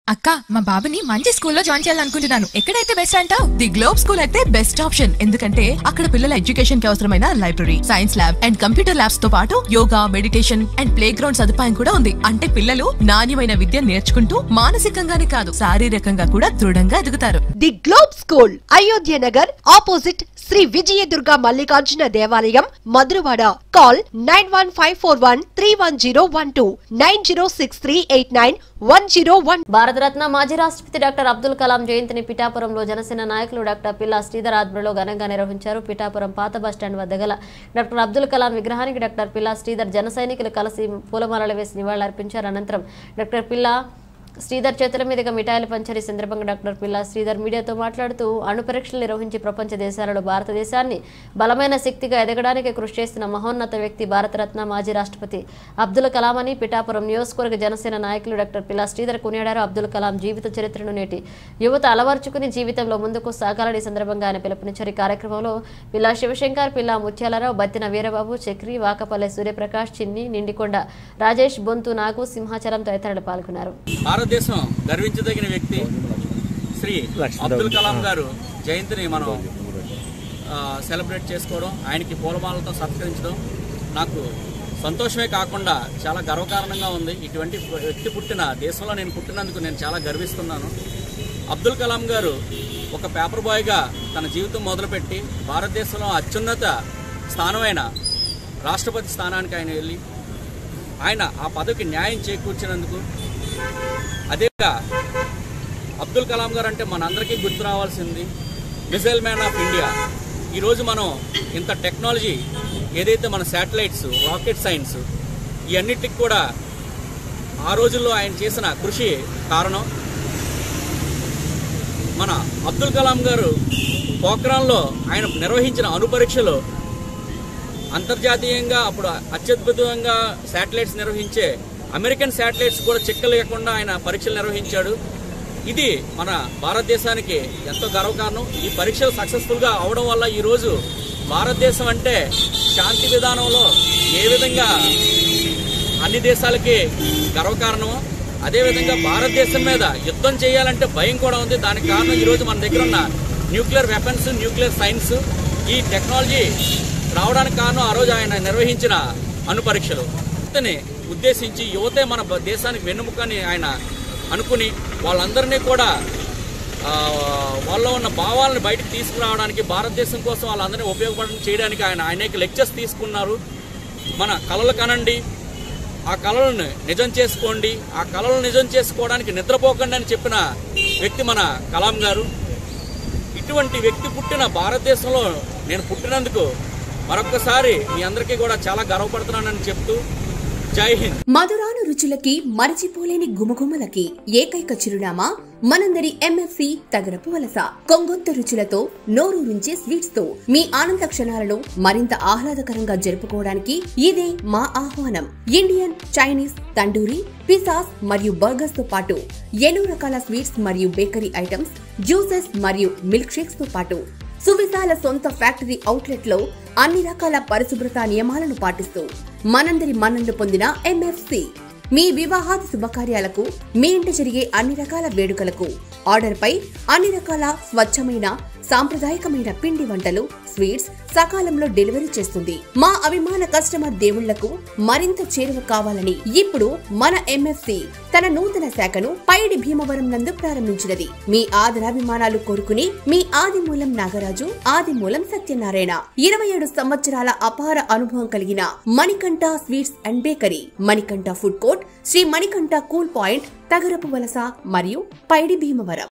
అక్క మా బాబుని మంచి స్కూల్లో జాయిన్ చేయాలనుకుంటున్నాను ఎక్కడైతే బెస్ట్ అంటావు ది గ్లోబ్ స్కూల్ అయితే బెస్ట్ ఆప్షన్ ఎందుకంటే అక్కడ పిల్లల ఎడ్యుకేషన్ కి అవసరమైన library science lab and computer labs తో పాటు yoga meditation and playground సదుపాయం కూడా ఉంది అంటే పిల్లలు నాణ్యమైన విద్య నేర్చుకుంటూ మానసికంగానే కాదు శారీరకంగా కూడా దృఢంగా ఎదుగుతారు the globe school Ayodhya Nagar opposite Shri Vijayadurga Mallikarjuna దేవాలయం Madhurawada call nine one five four one three one zero one two nine zero six three eight nine one zero one Bharat Ratna మాజీ రాష్ట్రపతి డాక్టర్ అబ్దుల్ కలాం జయంతిని పిఠాపురంలో జనసేన నాయకులు డాక్టర్ పిల్లా శ్రీధర్ ఆధ్వర్యంలో ఘనంగా నిర్వహించారు పిఠాపురం పాత బస్టాండ్ వద్ద గల డాక్టర్ అబ్దుల్ కలాం విగ్రహానికి డాక్టర్ పిల్లా శ్రీధర్ జన సైనికులు కలిసి పూలమాలలు వేసి నివాళులర్పించారు అనంతరం డాక్టర్ పిల్లా శ్రీధర్ చేతుల మీదుగా మిఠాయిలు పంచారు ఈ సందర్భంగా డాక్టర్ పిల్లా శ్రీధర్ మీడియాతో మాట్లాడుతూ అణు పరీక్షలు నిర్వహించి ప్రపంచ దేశాలలో భారతదేశాన్ని బలమైన శక్తిగా ఎదగడానికి కృషి చేసిన మహోన్నత వ్యక్తి భారతరత్న మాజీ రాష్ట్రపతి అబ్దుల్ కలాం అని పిఠాపురం నియోజకవర్గ జనసేన నాయకులు డాక్టర్ పిల్లా శ్రీధర్ కొనియాడారు అబ్దుల్ కలాం జీవిత చరిత్రను నేటి యువత అలవర్చుకుని జీవితంలో ముందుకు సాగాలని ఈ సందర్భంగా ఆయన పిలుపునిచ్చారు ఈ కార్యక్రమంలో పిల్లా శివశంకర్ పిల్లా ముత్యాలరావు బత్తిన వీరబాబు చక్రి వాకపల్లె సూర్యప్రకాష్ చిన్ని నిండికొండ రాజేష్ బొంతు నాగు సింహాచలం తదితరులు పాల్గొన్నారు భారతదేశం గర్వించదగిన వ్యక్తి శ్రీ అబ్దుల్ కలాం గారు జయంతిని మనం ఆ, సెలబ్రేట్ చేసుకోవడం ఆయనకి పూలమాలతో సత్కరించడం నాకు సంతోషమే కాకుండా చాలా గర్వకారణంగా ఉంది ఇటువంటి వ్యక్తి పుట్టిన దేశంలో నేను పుట్టినందుకు నేను చాలా గర్విస్తున్నాను అబ్దుల్ కలాం గారు ఒక పేపర్ బాయ్గా తన జీవితం మొదలుపెట్టి భారతదేశంలో అత్యున్నత స్థానమైన రాష్ట్రపతి స్థానానికి ఆయన వెళ్ళి ఆయన ఆ పదవికి న్యాయం చేకూర్చినందుకు అదేగా అబ్దుల్ కలాం గారు అంటే మనందరికీ గుర్తు రావాల్సింది మిసైల్ మ్యాన్ ఆఫ్ ఇండియా ఈరోజు మనం ఇంత టెక్నాలజీ ఏదైతే మన శాటిలైట్స్ రాకెట్ సైన్స్ ఇవన్నిటికి కూడా ఆ రోజుల్లో ఆయన చేసిన కృషి కారణం మన అబ్దుల్ కలాం గారు పోఖ్రాన్లో ఆయన నిర్వహించిన అణుపరీక్షలో అంతర్జాతీయంగా అప్పుడు అత్యద్భుతంగా శాటిలైట్స్ నిర్వహించే అమెరికన్ శాటిలైట్స్ కూడా చిక్కలేకుండా ఆయన పరీక్షలు నిర్వహించాడు ఇది మన భారతదేశానికి ఎంతో గర్వకారణం ఈ పరీక్షలు సక్సెస్ఫుల్గా అవడం వల్ల ఈరోజు భారతదేశం అంటే శాంతి విధానంలో ఏ విధంగా అన్ని దేశాలకి గర్వకారణమో అదేవిధంగా భారతదేశం మీద యుద్ధం చేయాలంటే భయం కూడా ఉంది దానికి కారణం ఈరోజు మన దగ్గర ఉన్న న్యూక్లియర్ వెపన్స్ న్యూక్లియర్ సైన్స్ ఈ టెక్నాలజీ రావడానికి కారణం ఆ రోజు ఆయన నిర్వహించిన అణు పరీక్షలు యువతని ఉద్దేశించి యువతే మన బ- దేశానికి వెన్నుముకని ఆయన అనుకుని వాళ్ళందరినీ కూడా ఆ, వాళ్ళలో ఉన్న భావాలను బయటకు తీసుకురావడానికి భారతదేశం కోసం వాళ్ళందరినీ ఉపయోగపడడం చేయడానికి ఆయన అనేక లెక్చర్స్ తీసుకున్నారు మన కళలు కనండి ఆ కళలను నిజం చేసుకోండి ఆ కళలను నిజం చేసుకోవడానికి నిద్రపోకండి అని చెప్పిన వ్యక్తి మన కలాం గారు ఇటువంటి వ్యక్తి పుట్టిన భారతదేశంలో నేను పుట్టినందుకు మరొక్కసారి మీ అందరికీ కూడా చాలా గర్వపడుతున్నానని చెప్తూ జై హింద్ మధురాను రుచులకి మరచిపోలేని గుమగుమలకి ఏకైక చిరునామా మనందరి ఎంఎఫ్సి తగరపు వలస కొంగొత్త రుచులతో నోరూరించే స్వీట్స్ తో మీ ఆనంద క్షణాలను మరింత ఆహ్లాదకరంగా జరుపుకోవడానికి ఇదే మా ఆహ్వానం ఇండియన్ చైనీస్ తండూరి పిసాస్ మరియు బర్గర్స్ తో పాటు ఎన్నో రకాల స్వీట్స్ మరియు బేకరీ ఐటమ్స్ జ్యూసెస్ మరియు మిల్క్ షేక్స్ తో పాటు సువిశాల సొంత ఫ్యాక్టరీ అవుట్లెట్ లో అన్ని రకాల పరిశుభ్రత నియమాలను పాటిస్తూ మనందరి మన్ననలు పొందిన ఎంఎఫ్సి మీ వివాహాది శుభకార్యాలకు మీ ఇంట జరిగే అన్ని రకాల వేడుకలకు ఆర్డర్ పై అన్ని రకాల స్వచ్ఛమైన సాంప్రదాయకమైన పిండి వంటలు స్వీట్స్ సకాలంలో డెలివరీ చేస్తుంది మా అభిమాన కస్టమర్ దేవుళ్లకు మరింత చేరువ కావాలని ఇప్పుడు మన ఎంఎఫ్సి తన నూతన శాఖను పైడి భీమవరం నందు ప్రారంభించినది మీ ఆదరాభిమానాలు కోరుకుని మీ ఆదిమూలం నాగరాజు ఆదిమూలం సత్యనారాయణ ఇరవై ఏడు సంవత్సరాల అపార అనుభవం కలిగిన Manikanta sweets and bakery Manikanta food court Shri Manikanta cool point Tagarapu Valasa మరియు పైడి భీమవరం